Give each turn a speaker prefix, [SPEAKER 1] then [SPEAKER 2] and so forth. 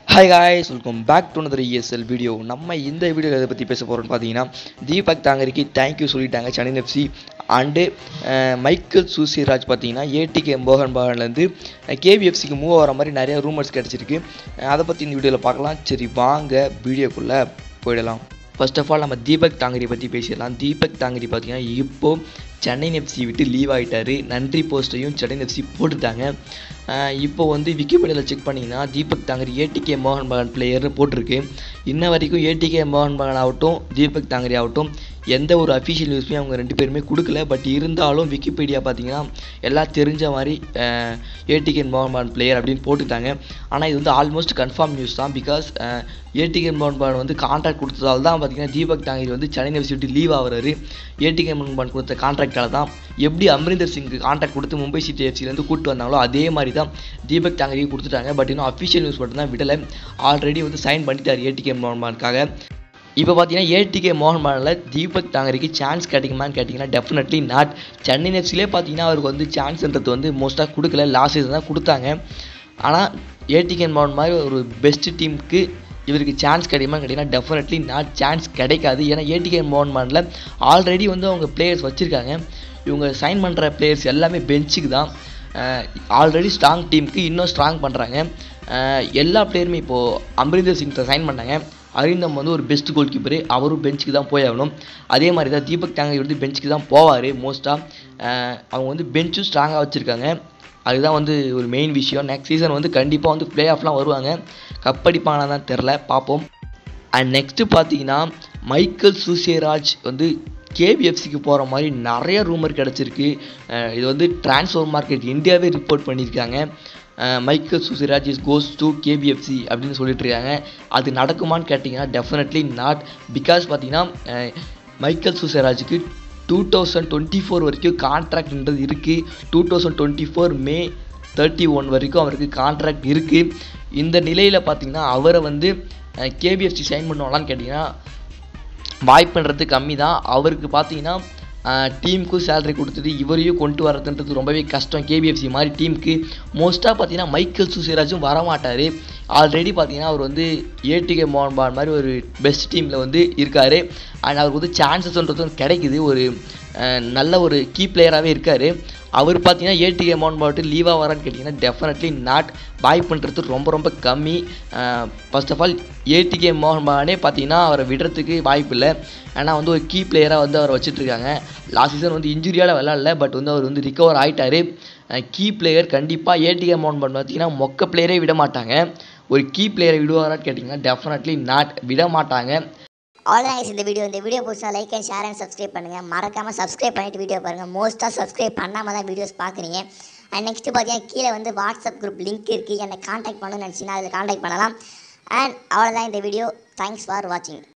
[SPEAKER 1] hi guys welcome back to another ESL video நம்ம இந்த வீடியோவில் எதை பற்றி பேச போகிறோம்னு பார்த்தீங்கன்னா தீபக் தாங்கரிக்கு தேங்க்யூ சொல்லிட்டாங்க Chennai FC and Michael Soosairaj பார்த்தீங்கன்னா ஏடிகே மோகன் பகான்லேருந்து கேவிஎஃப்சிக்கு மூவ் ஆகிற மாதிரி நிறைய ரூமர்ஸ் கிடச்சிருக்கு அதை பற்றி இந்த வீடியோவில் பார்க்கலாம் சரி வாங்க வீடியோக்குள்ளே போயிடலாம் ஃபர்ஸ்ட் ஆஃப் ஆல் நம்ம தீபக் தாங்கரி பற்றி பேசிடலாம் தீபக் தாங்கரி பார்த்தீங்கன்னா இப்போ சென்னை எஃப்சி விட்டு லீவ் ஆகிட்டாரு நன்றி போஸ்ட்டையும் சென்னை எஃப்சி போட்டுட்டாங்க அஹ் இப்போ வந்து விக்கிபீடியாவில் செக் பண்ணிங்கன்னா தீபக் தாங்கரி ஏடிகே மோகன் பகான் பிளேயர்னு போட்டிருக்கு இன்ன வரைக்கும் ஏடிகே மோகன் பகான் ஆகட்டும் தீபக் தாங்கரி ஆகட்டும் எந்த ஒரு அஃபிஷியல் நியூஸுமே அவங்க ரெண்டு பேருமே கொடுக்கல பட் இருந்தாலும் விக்கிபீடியா பார்த்தீங்கன்னா எல்லாம் தெரிஞ்ச மாதிரி ஏடிகே மோகன் பகான் பிளேயர் அப்படின்னு போட்டுட்டாங்க ஆனால் இது வந்து ஆல்மோஸ்ட் கன்ஃபார்ம் நியூஸ் தான் பிகாஸ் ஏடிகே மோகன் பகான் வந்து கான்ட்ராக்ட் கொடுத்ததால தான் பார்த்தீங்கன்னா தீபக் தாங்கரி வந்து சென்னை எஃப்சி விட்டு லீவ் ஆகுறாரு ஏடிகே மோகன் பகான் கொடுத்த கான்ட்ராக்டால தான் எப்படி அம்ரிந்தர் சிங்க்கு கான்ட்ராக்ட் கொடுத்து மும்பை சிட்டி எஃப்சிலேருந்து கூப்பிட்டு வந்தாங்களோ அதே மாதிரி தான் தீபக் தாங்கரிக்கு கொடுத்துட்டாங்க பட் இன்னும் அஃபிஷியல் நியூஸ் மட்டும் தான் விடலை ஆல்ரெடி வந்து சைன் பண்ணிட்டார் ஏடிகே மோகன் பகானுக்காக இப்போ பார்த்தீங்கன்னா ஏடிகே மோகன் பகானில் தீபக் தாங்கரிக்கு சான்ஸ் கிடைக்குமான்னு கேட்டிங்கன்னா டெஃபினெட்லி நாட் சென்னை எஃப்சிலே பார்த்தீங்கன்னா அவருக்கு வந்து சான்ஸ்ன்றது வந்து மோஸ்ட்டாக கொடுக்கல லாஸ்ட் சீசன் தான் கொடுத்தாங்க ஆனால் ஏடிகே மோகன் மாதிரி ஒரு பெஸ்ட் டீமுக்கு இவருக்கு சான்ஸ் கிடைக்குமா கேட்டிங்கன்னா டெஃபினெட்லி நாட் சான்ஸ் கிடைக்காது ஏன்னா ஏடிகே மோகன் பகானில் ஆல்ரெடி வந்து அவங்க பிளேயர்ஸ் வச்சுருக்காங்க இவங்க சைன் பண்ணுற பிளேயர்ஸ் எல்லாமே பெஞ்சுக்கு தான் ஆல்ரெடி ஸ்ட்ராங் டீமுக்கு இன்னும் ஸ்ட்ராங் பண்ணுறாங்க எல்லா பிளேயருமே இப்போது அம்ரிந்தர் சிங் சைன் பண்ணாங்க அரிந்தம் வந்து ஒரு பெஸ்ட் கோல் கீப்பரு அவரும் பெஞ்சுக்கு தான் போய் ஆகணும் அதே மாதிரி தான் தீபக் தாங்கரி வந்து பெஞ்சுக்கு தான் போவார் மோஸ்ட்டாக அவங்க வந்து பெஞ்சும் ஸ்ட்ராங்காக வச்சுருக்காங்க அதுதான் வந்து ஒரு மெயின் விஷயம் நெக்ஸ்ட் சீசன் வந்து கண்டிப்பாக வந்து பிளே ஆஃப்லாம் வருவாங்க கப்படிப்பானா தான் தெரில பார்ப்போம் அண்ட் நெக்ஸ்ட்டு பார்த்தீங்கன்னா மைக்கேல் சூசியராஜ் வந்து கேபிஎஃப்சிக்கு போகிற மாதிரி நிறைய ரூமர் கிடச்சிருக்கு இது வந்து ட்ரான்ஸ்ஃபர் மார்க்கெட் இந்தியாவே ரிப்போர்ட் பண்ணியிருக்காங்க Michael Soosairaj is goes to KBFC அப்படின்னு சொல்லிட்டு இருக்காங்க அது நடக்குமான்னு கேட்டிங்கன்னா டெஃபினெட்லி நாட் பிகாஸ் பார்த்தீங்கன்னா மைக்கேல் சுசிராஜுக்கு டூ தௌசண்ட் டுவெண்ட்டி ஃபோர் வரைக்கும் கான்ட்ராக்ட்ன்றது இருக்குது two thousand twenty four May thirty one வரைக்கும் அவருக்கு கான்ட்ராக்ட் இருக்குது இந்த நிலையில் பார்த்தீங்கன்னா அவரை வந்து கேபிஎஃப்சி சைன் பண்ணுவாங்களான்னு கேட்டிங்கன்னா வாய்ப்புன்றது கம்மி தான் அவருக்கு பார்த்தீங்கன்னா டீமுக்கும் சேலரி கொடுத்துட்டு இவரையும் கொண்டு வரதுன்றது ரொம்பவே கஷ்டம் கேபிஎஃப்சி மாதிரி டீமுக்கு மோஸ்ட்டாக பார்த்தீங்கன்னா மைக்கேல் சுசிராஜும் வரமாட்டார் ஆல்ரெடி பார்த்தீங்கன்னா அவர் வந்து ஏடிகே மோகன் பான் மாதிரி ஒரு பெஸ்ட் டீமில் வந்து இருக்கார் அண்ட் அவருக்கு வந்து சான்சஸ்ன்றதும் கிடைக்குது ஒரு நல்ல ஒரு கீ பிளேயராகவே இருக்கார் அவர் பார்த்தீங்கன்னா ஏடிகே மோகன் பாட்டு லீவாக வரான்னு கேட்டிங்கன்னா டெஃபினெட்லி நாட் பண்ணுறது ரொம்ப ரொம்ப கம்மி ஃபர்ஸ்ட் ஆஃப் ஆல் ஏடிகே மோகன் பகானே பார்த்தீங்கன்னா அவரை விடுறதுக்கு வாய்ப்பு இல்லை ஏன்னா வந்து ஒரு கீ பிளேயராக வந்து அவரை வச்சுட்ருக்காங்க லாஸ்ட் சீசன் வந்து இன்ஜுரியால் விளாட்ல பட் வந்து அவர் வந்து ரிகவர் ஆகிட்டார் கீ பிளேயர் கண்டிப்பாக ஏடிகே மோகன் பகான் பார்த்தீங்கன்னா மொக்க பிளேயரே விட மாட்டாங்க ஒரு கீ பிளேயரை விடுவாரான்னு கேட்டிங்கன்னா டெஃபினெட்லி நாட் விட மாட்டாங்க
[SPEAKER 2] ஆல்ரைஸ் இந்த வீடியோ இந்த வீடியோ பிடிச்சா like and share and subscribe பண்ணுங்கள் மறக்காமல் சப்ஸ்கிரைப் பண்ணிட்டு வீடியோ பாருங்கள் மோஸ்ட்டாக சப்ஸ்கிரைப் பண்ணாமல் தான் வீடியோஸ் பார்க்குறீங்க அண்ட் நெக்ஸ்ட்டு பார்த்தீங்கன்னா கீழே வந்து வாட்ஸ்அப் குரூப் லிங்க் இருக்குது என்னை காண்டாக்ட் பண்ணணும்னு நினச்சிங்கன்னா அதில் காண்டாக்ட் பண்ணலாம் அண்ட் அவ்வளோதான் இந்த வீடியோ தேங்க்ஸ் ஃபார் வாட்சிங்